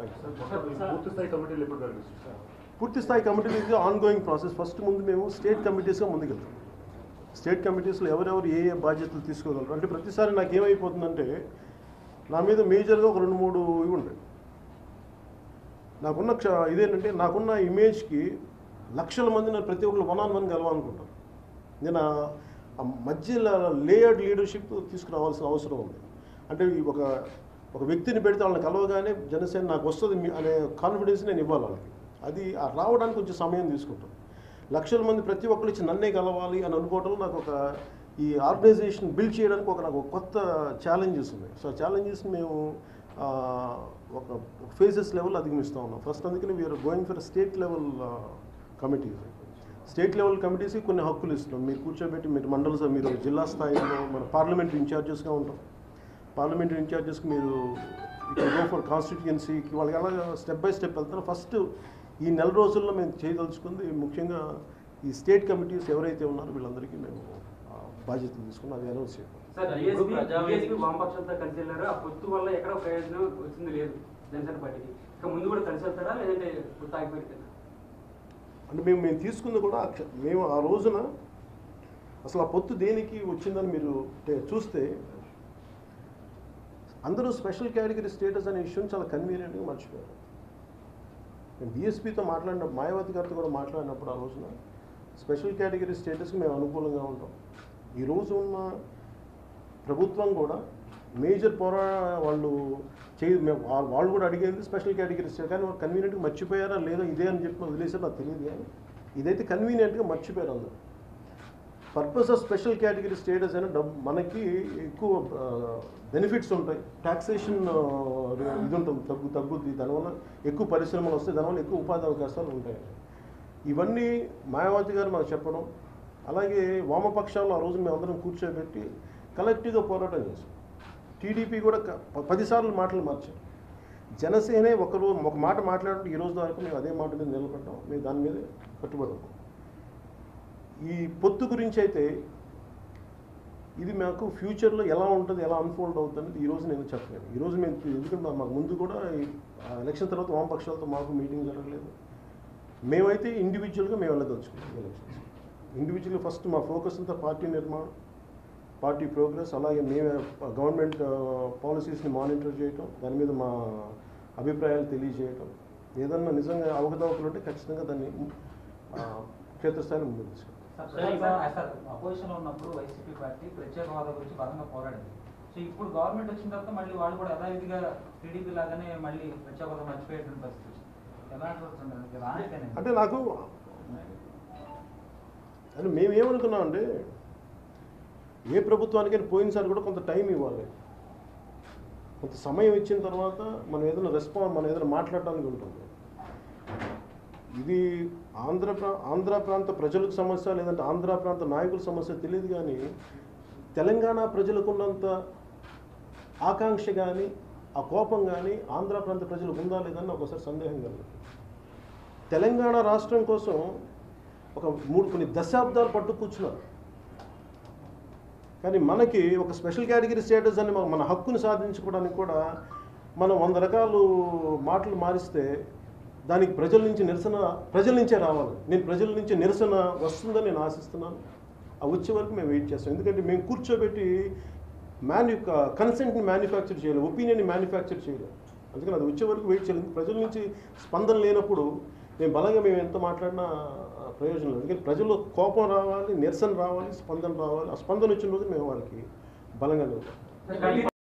పూర్తి స్థాయి కమిటీలు ఎప్పుడు కనిపిస్తుంది సార్ పూర్తి స్థాయి కమిటీలు ఇది ఆన్ గోయింగ్ ప్రాసెస్ ఫస్ట్ ముందు మేము స్టేట్ కమిటీస్గా ముందుకెళ్తాం స్టేట్ కమిటీస్లో ఎవరెవరు ఏ ఏ బాధ్యతలు తీసుకోగలరు అంటే ప్రతిసారి నాకు ఏమైపోతుందంటే నా మీద మేజర్గా ఒక రెండు మూడు ఇవి ఉంటాయి నాకున్న క్ష ఇదేంటంటే నాకున్న ఇమేజ్కి లక్షల మంది నన్ను ప్రతి ఒక్కరు వన్ ఆన్ వన్ కలవాలనుకుంటారు నేను ఆ- ఆ మధ్యలో లేయర్డ్ లీడర్షిప్ తీసుకురావాల్సిన అవసరం ఉంది అంటే ఈ ఒక ఒక వ్యక్తిని పెడితే వాళ్ళని కలవగానే జనసేన నాకు వస్తుంది మీ- అనే కాన్ఫిడెన్స్ నేను ఇవ్వాలి వాళ్ళకి అది ఆ రావడానికి కొంచెం సమయం తీసుకుంటాం లక్షల మంది ప్రతి ఒక్కరు ఇచ్చి నన్నే కలవాలి అని అనుకోవడం నాకు ఒక ఈ ఆర్గనైజేషన్ బిల్డ్ చేయడానికి ఒక నాకు ఒక కొత్త ఛాలెంజెస్ ఉన్నాయి సో ఛాలెంజెస్ మేము ఆ, ఒక ఫేజెస్ లెవెల్ అధిగమిస్తూ ఉన్నాం ఫస్ట్ అందుకని we're going for state level committees state level కమిటీస్కి కొన్ని హక్కులు ఇస్తున్నాం మీరు కూర్చోబెట్టి మీరు మండల సభ- మీరు జిల్లా స్థాయిలో మన పార్లమెంటరీ ఇన్ఛార్జెస్గా ఉంటాం పార్లమెంటరీ ఇన్ఛార్జెస్కి మీరు ఇక్కడ గో ఫర్ కాన్స్టిట్యుయెన్సీకి వాళ్ళకి అలా స్టెప్ బై స్టెప్ వెళ్తారు ఫస్ట్ ఈ నెల రోజుల్లో మేము చేయదలుచుకుంది ముఖ్యంగా ఈ స్టేట్ కమిటీస్ ఎవరైతే ఉన్నారో వీళ్ళందరికీ మేము ఆ, బాధ్యతలు తీసుకుని అది అనౌన్స్ చేయాలి సార్ ఇప్పుడు డిఎస్పీ ప్రజావేదిక- డిఎస్పీ వామపక్షంతో కలిసి వెళ్ళారు ఆ పొత్తు వల్ల ఎక్కడ ప్రయోజనం వచ్చింది లేదు జనసేన పార్టీకి ఇక ముందు కూడా కలిసి వెళ్తారా లేదంటే పొత్తు ఆగిపోయింది అంటే మేము మేము తీసుకుంది కూడా ఆ క్ష- మేము ఆ రోజున అసలు ఆ పొత్తు దేనికి వచ్చిందని మీరు టే- చూస్తే అందరూ స్పెషల్ కేటగిరీ స్టేటస్ అనే ఇష్యూని చాలా కన్వీనియంట్గా మర్చిపోయారు నేను బీఎస్పీతో మాట్లాడినప్పుడు మాయావతి గారితో కూడా మాట్లాడినప్పుడు ఆ రోజున స్పెషల్ కేటగిరీ స్టేటస్కి మేము అనుకూలంగా ఉంటాం ఈ రోజు ఉన్న ప్రభుత్వం కూడా మేజర్ పోరా వాళ్ళు చేయ మేము వా- వాళ్ళు కూడా అడిగేది స్పెషల్ కేటగిరీ స్టేట్ కానీ వాళ్ళు కన్వీనియంట్గా మర్చిపోయారా లేదా ఇదే అని చెప్పి వదిలేసారు నాకు తెలియదు కానీ ఇదైతే కన్వీనియంట్గా మర్చిపోయారు అందరూ purpose of special category status అయినా డబ్బు మనకి ఎక్కువ బెనిఫిట్స్ ఉంటాయి ట్యాక్సేషన్ ఇది ఉంటుంది తగ్గు తగ్గుద్ది దానివల్ల ఎక్కువ పరిశ్రమలు వస్తాయి దానివల్ల ఎక్కువ ఉపాధి అవకాశాలు ఉంటాయి ఇవన్నీ మాయావతి గారు మాకు చెప్పడం అలాగే వామపక్షాలు ఆ రోజు మేము అందరం కూర్చోబెట్టి కలెక్టివ్గా పోరాటం చేసాం టీడీపీ కూడా క- ప- పదిసార్లు మాటలు మార్చాం జనసేనే ఒకరు ఒక మాట మాట్లాడుతూ ఈ రోజు వరకు మేము అదే మాట మీద నిలబడ్డాం మేము దాని మీద కట్టుబడి ఉన్నాం ఈ పొత్తు గురించి అయితే ఇది మాకు ఫ్యూచర్లో ఎలా ఉంటుంది ఎలా అన్ఫోల్డ్ అవుతుంది అనేది ఈరోజు నేను చెప్పలేను ఈరోజు మేము ఎందుకంటే మా- మాకు ముందు కూడా ఈ ఆ ఎలక్షన్ తర్వాత వామపక్షాలతో మాకు మీటింగ్ జరగలేదు మేమైతే ఇండివిజువల్గా మేము వెళ్ళదలుచుకున్నాం ఎలక్షన్స్ ఇండివిజువల్గా ఫస్ట్ మా ఫోకస్ అంతా పార్టీ నిర్మాణం పార్టీ ప్రోగ్రెస్ అలాగే మేమే గవర్నమెంట్ పాలసీస్ని మానిటర్ చేయటం దాని మీద మా అభిప్రాయాలు తెలియజేయటం ఏదన్నా నిజంగా అవకతవకలు ఉంటే ఖచ్చితంగా దాన్ని ఆ, క్షేత్రస్థాయిలో ముందుకు తీసుకెళ్తాం సార్ అపోజిషన్ లో ఉన్నప్పుడు వైసీపీ పార్టీ ప్రత్యేక హోదా గురించి బలంగా పోరాడింది సో ఇప్పుడు గవర్నమెంట్ వచ్చిన తర్వాత మళ్ళీ వాళ్ళు కూడా యథావిధిగా టీడీపీ లాగానే మళ్ళీ ప్రత్యేక హోదా మర్చిపోయేటువంటి పరిస్థితి వచ్చింది. ఎలా అంటుండే రానికనే అంటే నాకు అంటే మేము ఏమనుకున్నామంటే ఏ ప్రభుత్వానికైనా పోయినసారి కూడా కొంత టైం ఇవ్వాలి కొంత సమయం ఇచ్చిన తర్వాత మనం ఏదైనా రెస్పాన్స్ మనం ఏదైనా మాట్లాడడానికి ఉంటుంది ఇది ఆంధ్ర ప్రా ఆంధ్ర ప్రాంత ప్రజలకు సమస్య లేదంటే ఆంధ్ర ప్రాంత నాయకుల సమస్య తెలియదు కానీ తెలంగాణ ప్రజలకు ఉన్నంత ఆకాంక్ష కానీ ఆ కోపం కానీ ఆంధ్ర ప్రాంత ప్రజలకు ఉందా లేదని నాకు ఒకసారి సందేహం కలుగుతుంది తెలంగాణ రాష్ట్రం కోసం ఒక మూడు కొన్ని దశాబ్దాలు పట్టు కూర్చున్నారు కానీ మనకి ఒక స్పెషల్ కేటగిరీ స్టేటస్ అని మన- మన హక్కుని సాధించుకోవడానికి కూడా మనం వంద రకాలు మాటలు మారిస్తే దానికి ప్రజల నుంచి నిరసన ప్రజల నుంచే రావాలి నేను ప్రజల నుంచి నిరసన వస్తుందని నేను ఆశిస్తున్నాను ఆ వచ్చే వరకు మేము వెయిట్ చేస్తాం ఎందుకంటే మేము కూర్చోబెట్టి మ్యాన్యు కన్సెంట్ని మ్యానుఫ్యాక్చర్ చేయలేము ఒపీనియన్ని మ్యానుఫ్యాక్చర్ చేయలేము అందుకని అది వచ్చే వరకు వెయిట్ చేయలేదు ప్రజల నుంచి స్పందన లేనప్పుడు మేము బలంగా మేము ఎంత మాట్లాడినా ఆ, ప్రయోజనం లేదు ఎందుకంటే ప్రజల్లో కోపం రావాలి నిరసన రావాలి స్పందన రావాలి ఆ స్పందన వచ్చిన రోజు మేము వాళ్ళకి బలంగా నిలబడతాం సార్